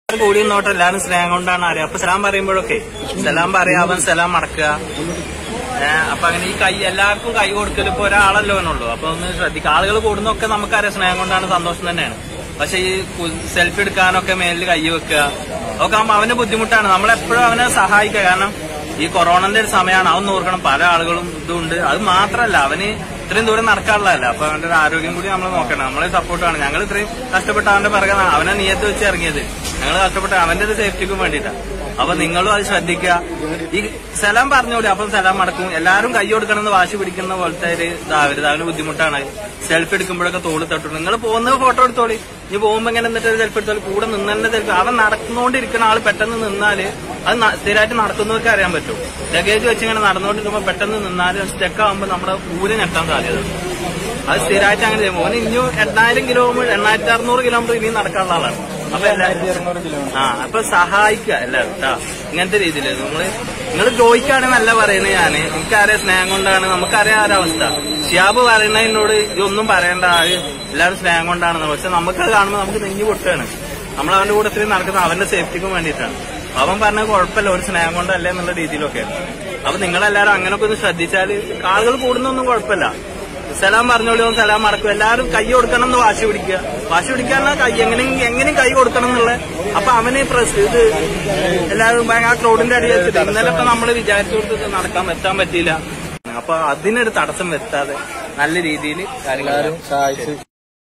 കൂടി നിന്നോട്ടെ എല്ലാവരും സ്നേഹം കൊണ്ടാണ് അറിയാം അപ്പൊ സലാം പറയുമ്പോഴൊക്കെ സലാം പറയാ അവൻ സലാം മടക്കുക ഏഹ് അപ്പൊ അങ്ങനെ ഈ കൈ എല്ലാവർക്കും കൈ കൊടുക്കൽ ഇപ്പൊ ഒരാളല്ലോ എന്നുള്ളൂ അപ്പൊ ഒന്ന് ശ്രദ്ധിക്കുക ആളുകൾ കൂടുന്നൊക്കെ നമുക്കറിയാം സ്നേഹം കൊണ്ടാണ് സന്തോഷം തന്നെയാണ് പക്ഷെ ഈ സെൽഫി എടുക്കാനൊക്കെ മേലിൽ കൈ വെക്കുക ഒക്കെ ആകുമ്പോ അവന് ബുദ്ധിമുട്ടാണ് നമ്മളെപ്പോഴും അവനെ സഹായിക്കുക കാരണം ഈ കൊറോണന്റെ ഒരു സമയമാണ് അവൻ ഓർക്കണം പല ആളുകളും ഇതുണ്ട് അത് മാത്രമല്ല അവന് ഇത്രയും ദൂരം നടക്കാനുള്ളതല്ല അപ്പൊ അവന്റെ ഒരു ആരോഗ്യം കൂടി നമ്മൾ നോക്കണം നമ്മളെ സപ്പോർട്ടാണ് ഞങ്ങൾ ഇത്രയും കഷ്ടപ്പെട്ട് അവന്റെ പിറകെ ന- അവനെ നിയത്ത് വെച്ച് ഇറങ്ങിയത് ഞങ്ങൾ കഷ്ടപ്പെട്ട് അവന്റെ ഒരു സേഫ്റ്റിക്കും വേണ്ടിയിട്ടാണ് അപ്പൊ നിങ്ങളും അത് ശ്രദ്ധിക്കുക ഈ സലാം പറഞ്ഞോളി അപ്പം സലാം മടക്കും എല്ലാവരും കൈ കൊടുക്കണമെന്ന് വാശി പിടിക്കുന്ന പോലത്തെ ഒരു ഇതാവരുത് അവന് ബുദ്ധിമുട്ടാണ് സെൽഫി എടുക്കുമ്പോഴൊക്കെ തോളി തട്ടു നിങ്ങൾ പോകുന്നത് ഫോട്ടോ എടുത്തോളി ഇനി പോകുമ്പോ ഇങ്ങനെ എന്നിട്ട് ഒരു സെൽഫി എടുത്തോളി കൂടെ നിന്ന് തന്നെ സെൽഫി അവൻ നടന്നുകൊണ്ടിരിക്കുന്ന ആള് പെട്ടെന്ന് നിന്നാല് അത് ന- സ്ഥിരമായിട്ട് നടക്കുന്നവർക്ക് അറിയാൻ പറ്റും ലഗേജ് വെച്ച് ഇങ്ങനെ നടന്നുകൊണ്ടിരിക്കുമ്പോ പെട്ടെന്ന് നിന്നാല് സ്റ്റെക്ക് ആകുമ്പോൾ നമ്മുടെ ഊര് ഞെട്ടാൻ സാധ്യത അത് സ്ഥിരമായിട്ട് അങ്ങനെ ചെയ്യും ഓന് ഇനി എണ്ണായിരം കിലോമീറ്റർ എണ്ണായിരത്തി അറുന്നൂറ് കിലോമീറ്റർ ഇനിയും നടക്കാനുള്ള ആളാണ് അപ്പൊ എല്ലാവരും ആ അപ്പൊ സഹായിക്കുക എല്ലാവരും കേട്ടാ ഇങ്ങനത്തെ രീതിയിൽ നിങ്ങള് നിങ്ങൾ ചോദിക്കുകയാണെങ്കിൽ നല്ല പറയുന്നത് ഞാന് എനിക്കറിയാം സ്നേഹം കൊണ്ടാണ് നമുക്കറിയാം ആ ഒരു അവസ്ഥ ഷിയാബ് പറയുന്നതിനോട് ഇതൊന്നും പറയേണ്ട ആള് എല്ലാവരും സ്നേഹം കൊണ്ടാണെന്ന് പക്ഷെ നമുക്കത് കാണുമ്പോൾ നമുക്ക് നെഞ്ഞു പൊട്ടുകയാണ് നമ്മൾ അവന്റെ കൂടെ ഇത്രയും നടക്കുന്ന അവന്റെ സേഫ്റ്റിക്കും വേണ്ടിയിട്ടാണ് അവൻ പറഞ്ഞ കുഴപ്പമില്ല ഒരു സ്നേഹം കൊണ്ടല്ലേ എന്നുള്ള രീതിയിലൊക്കെ അപ്പൊ നിങ്ങളെല്ലാരും അങ്ങനൊക്കെ ഒന്ന് ശ്രദ്ധിച്ചാല് ആളുകൾ കൂടുന്നൊന്നും കുഴപ്പമില്ല സലാം പറഞ്ഞോളൂ സലാം മടക്കും എല്ലാവരും കൈ കൊടുക്കണം എന്ന് വാശി പിടിക്കുക വാശി പിടിക്കാന്ന് കൈ എങ്ങനെ എങ്ങനെയും കൈ കൊടുക്കണം എന്നുള്ള അപ്പൊ അവന് പ്രസ് ഇത് എല്ലാവരും ഭയങ്കര ആ ക്രൗഡിന്റെ അടിയിൽ വെച്ചിട്ട് ഇന്നലെ ഇപ്പൊ നമ്മൾ വിചാരിച്ചു കൊടുത്ത് നടക്കാൻ എത്താൻ പറ്റിയില്ല അപ്പൊ അതിനൊരു തടസ്സം വരുത്താതെ നല്ല രീതിയിൽ കാര്യങ്ങൾ സഹായിച്ച്